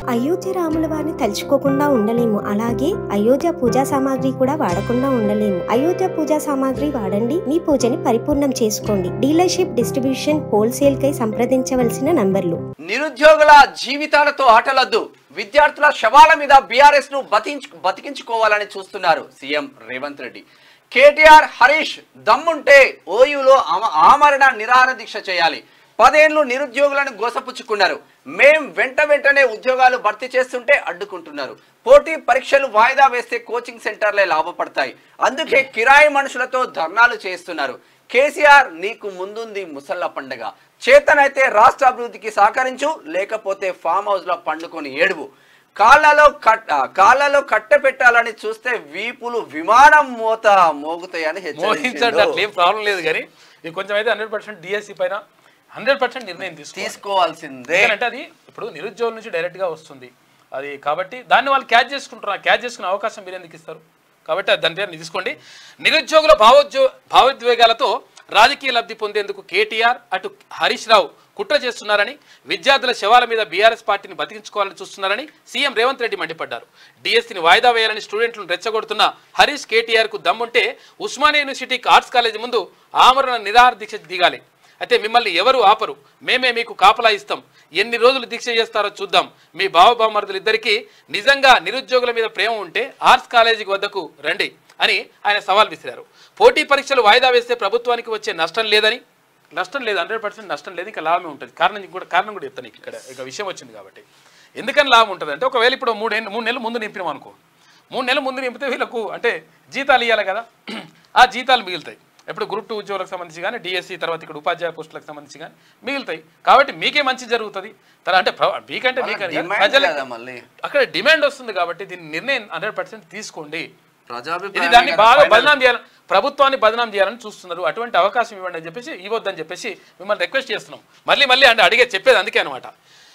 అయోధ్య రాముల వారిని తలుచుకోకుండా ఉండలేము అలాగే అయోధ్య పూజా సామాగ్రి కూడా వాడకుండా ఉండలేము అయోధ్య పూజా సామాగ్రి వాడండి మీ పూజని పరిపూర్ణం చేసుకోండి డీలర్షిప్ డిస్ట్రిబ్యూషన్ హోల్సేల్ కై సంప్రదించవలసిన నంబర్లు నిరుద్యోగుల జీవితాలతో ఆటలద్దు విద్యార్థుల శవాల మీద బీఆర్ఎస్ ను బతించు బతికించుకోవాలని చూస్తున్నారు సీఎం రేవంత్ రెడ్డి కేటీఆర్ హరీష్ దమ్ముంటే ఓయూలో ఆమ- ఆమరణ నిరాహార దీక్ష చేయాలి పదేళ్లు నిరుద్యోగులను గోసపుచ్చుకున్నారు మేం వెంట వెంటనే ఉద్యోగాలు భర్తీ చేస్తుంటే అడ్డుకుంటున్నారు పోటీ పరీక్షలు వాయిదా వేస్తే కోచింగ్ సెంటర్లే లాభపడతాయి అందుకే కిరాయి మనుషులతో ధర్నాలు చేస్తున్నారు కేసీఆర్ నీకు ముందుంది ముసళ్ళ పండగ చేతనైతే రాష్ట్ర అభివృద్ధికి సహకరించు లేకపోతే ఫామ్ హౌస్ లో పండుకొని ఏడువు కాళ్ళలో కట్ ఆ, కాళ్ళలో కట్ట పెట్టాలని చూస్తే వీపులు విమానం మోత మోగుతాయని మోహించండి హెచ్చరించారు అట్లా ఏం ప్రాబ్లం లేదు కానీ ఇది కొంచెం అయితే హండ్రెడ్ పర్సెంట్ డిఎస్సి పైన హండ్రెడ్ పర్సెంట్ నిర్ణయం తీసుకోవాలి తీసుకోవాల్సిందే ఎందుకంటే అది ఇప్పుడు నిరుద్యోగుల నుంచి డైరెక్ట్ గా వస్తుంది అది కాబట్టి దాన్ని వాళ్ళు క్యాచ్ చేసుకుంటారు క్యాచ్ చేసుకునే అవకాశం మీరు ఎందుకు ఇస్తారు కాబట్టి అది దాని పేరు తీసుకోండి నిరుద్యోగుల భావోద్యో భావోద్వేగాలతో రాజకీయ లబ్ధి పొందేందుకు కేటీఆర్ అటు హరీష్ రావు కుట్ర చేస్తున్నారని విద్యార్థుల శవాల మీద బీఆర్ఎస్ పార్టీని బతికించుకోవాలని చూస్తున్నారని సీఎం రేవంత్ రెడ్డి మండిపడ్డారు డిఎస్సిని వాయిదా వేయాలని స్టూడెంట్లను రెచ్చగొడుతున్న హరీష్ కేటీఆర్ కు దమ్ముంటే ఉస్మానియా యూనివర్సిటీకి ఆర్ట్స్ కాలేజీ ముందు ఆమరణ నిరాహార దీక్ష దిగాలి అయితే మిమ్మల్ని ఎవరు ఆపరు మేమే మీకు కాపలా ఇస్తాం ఎన్ని రోజులు దీక్ష చేస్తారో చూద్దాం మీ బావబామరుదులు ఇద్దరికి నిజంగా నిరుద్యోగుల మీద ప్రేమ ఉంటే ఆర్ట్స్ కాలేజీ వద్దకు రండి అని ఆయన సవాల్ విసిరారు పోటీ పరీక్షలు వాయిదా వేస్తే ప్రభుత్వానికి వచ్చే నష్టం లేదని నష్టం లేదు హండ్రెడ్ పర్సెంట్ నష్టం లేదు ఇంకా లాభమే ఉంటుంది కారణం కూడా కారణం కూడా చెప్తాను ఇక్కడ ఇక విషయం వచ్చింది కాబట్టి ఎందుకని లాభం ఉంటుంది అంటే ఒకవేళ ఇప్పుడు మూడు మూడు నెలలు ముందు నింపినాం అనుకో మూడు నెలల ముందు నింపితే వీళ్ళకు అంటే జీతాలు ఇవ్వాలి కదా ఆ జీతాలు మిగులుతాయి ఎప్పుడు గ్రూప్ టూ ఉద్యోగులకు సంబంధించి కానీ డిఎస్సి తర్వాత ఇక్కడ ఉపాధ్యాయ పోస్టులకు సంబంధించి కానీ మిగులుతాయి కాబట్టి మీకే మంచి జరుగుతుంది తర్వాత అంటే ప్ర- మీకంటే మీకని కాదు, డిమాండ్ ప్రజలకి- కదా మళ్ళీ. అక్కడ డిమాండ్ వస్తుంది కాబట్టి దీని నిర్ణయం హండ్రెడ్ పర్సెంట్ తీసుకోండి ఇది ప్రజాభిప్రాయం దాన్ని కదా బాగా final. బదనాం చేయాలని ప్రభుత్వాన్ని బదనాం చేయాలని చూస్తున్నారు అటువంటి అవకాశం ఇవ్వండి అని చెప్పేసి ఇవ్వద్దని చెప్పేసి మిమ్మల్ని రిక్వెస్ట్ చేస్తున్నాం మళ్ళీ మళ్ళీ అంటే అడిగే చెప్పేది అందుకే అనమాట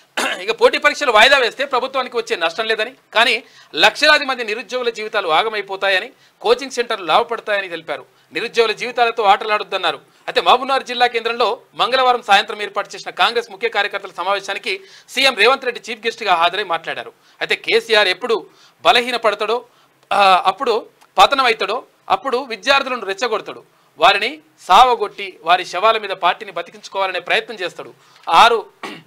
ఇక పోటీ పరీక్షలు వాయిదా వేస్తే ప్రభుత్వానికి వచ్చే నష్టం లేదని కానీ లక్షలాది మంది నిరుద్యోగుల జీవితాలు ఆగమైపోతాయని కోచింగ్ సెంటర్లు లాభపడతాయని తెలిపారు నిరుద్యోగుల జీవితాలతో ఆటలాడొద్దన్నారు అయితే మహబూబ్నగర్ జిల్లా కేంద్రంలో మంగళవారం సాయంత్రం ఏర్పాటు చేసిన కాంగ్రెస్ ముఖ్య కార్యకర్తల సమావేశానికి సీఎం రేవంత్ రెడ్డి చీఫ్ గెస్ట్గా హాజరై మాట్లాడారు అయితే కేసీఆర్ ఎప్పుడు బలహీనపడతాడో ఆ, అప్పుడు పతనం అవుతాడో అప్పుడు విద్యార్థులను రెచ్చగొడతాడు వారిని సావగొట్టి వారి శవాల మీద పార్టీని బతికించుకోవాలనే ప్రయత్నం చేస్తాడు ఆరు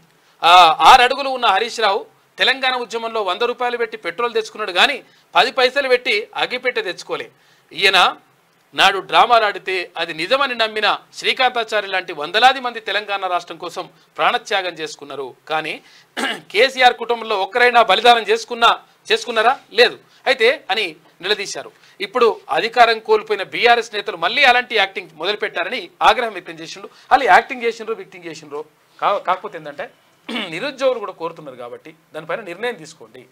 ఆ, ఆరు అడుగులు ఉన్న హరీష్ రావు తెలంగాణ ఉద్యమంలో వంద రూపాయలు పెట్టి పెట్రోల్ తెచ్చుకున్నాడు కానీ పది పైసలు పెట్టి అగ్గిపెట్టె తెచ్చుకోలే ఈయన నాడు డ్రామాలు ఆడితే అది నిజమని నమ్మిన శ్రీకాంతాచారి లాంటి వందలాది మంది తెలంగాణ రాష్ట్రం కోసం ప్రాణత్యాగం చేసుకున్నారు కానీ కేసీఆర్ కుటుంబంలో ఒక్కరైనా బలిదానం చేసుకున్నా చేసుకున్నారా లేదు అయితే అని నిలదీశారు ఇప్పుడు అధికారం కోల్పోయిన బీఆర్ఎస్ నేతలు మళ్ళీ అలాంటి యాక్టింగ్ మొదలుపెట్టారని ఆగ్రహం వ్యక్తం చేసిండ్రు వాళ్ళు యాక్టింగ్ చేసిండ్రు వ్యక్తింగ్ చేసిండ్రు కా కాకపోతే ఏంటంటే నిరుద్యోగులు కూడా కోరుతున్నారు కాబట్టి దానిపైన నిర్ణయం తీసుకోండి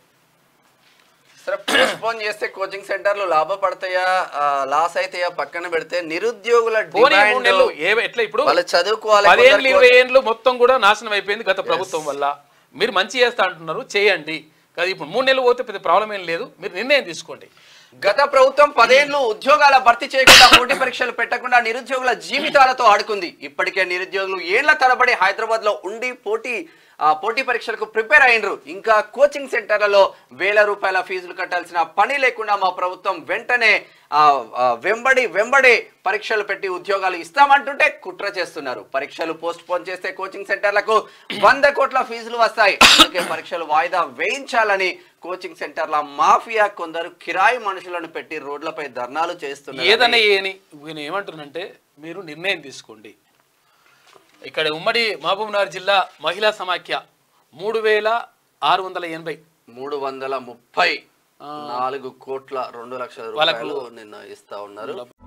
సరే పోస్ట్పోన్ చేస్తే కోచింగ్ సెంటర్లు లాభపడతాయా ఆ, లాస్ అయితాయా పక్కన పెడితే నిరుద్యోగుల పోనీ మూడు డిమాండ్ నెలలు ఏ ఎట్లా ఇప్పుడు వాళ్ళు చదువుకోవాలి పదేళ్ళు కొందరు ఇరవై ఏళ్ళు మొత్తం కూడా నాశనం అయిపోయింది గత ప్రభుత్వం వల్ల మీరు మంచి చేస్తా అంటున్నారు చేయండి కాదు ఇప్పుడు మూడు నెలలు పోతే పెద్ద ప్రాబ్లం ఏం లేదు మీరు నిర్ణయం తీసుకోండి గత ప్రభుత్వం పదేళ్లు ఉద్యోగాల భర్తీ చేయకుండా పోటీ పరీక్షలు పెట్టకుండా నిరుద్యోగుల జీవితాలతో ఆడుకుంది ఇప్పటికే నిరుద్యోగులు ఏళ్ల తరబడి హైదరాబాద్ లో ఉండి పోటీ ఆ, పోటీ పరీక్షలకు ప్రిపేర్ అయినరు ఇంకా కోచింగ్ సెంటర్లలో వేల రూపాయల ఫీజులు కట్టాల్సిన పని లేకుండా మా ప్రభుత్వం వెంటనే ఆ, ఆ, వెంబడి వెంబడి పరీక్షలు పెట్టి ఉద్యోగాలు ఇస్తామంటుంటే కుట్ర చేస్తున్నారు పరీక్షలు పోస్ట్ పోన్ చేస్తే కోచింగ్ సెంటర్లకు వంద కోట్ల ఫీజులు వస్తాయి అందుకే పరీక్షలు వాయిదా వేయించాలని కోచింగ్ సెంటర్ల మాఫియా కొందరు కిరాయి మనుషులను పెట్టి రోడ్లపై ధర్నాలు చేస్తున్నారు ఏదన్నా ఏని నేను ఏమంటున్నానంటే మీరు నిర్ణయం తీసుకోండి ఇక్కడ ఉమ్మడి మహబూబ్నగర్ జిల్లా మహిళా సమాఖ్య మూడు వేల ఆరు వందల ఎనభై మూడు వందల ముప్పై నాలుగు కోట్ల రెండు లక్షల రూపాయలు నిన్న ఇస్తా ఉన్నారు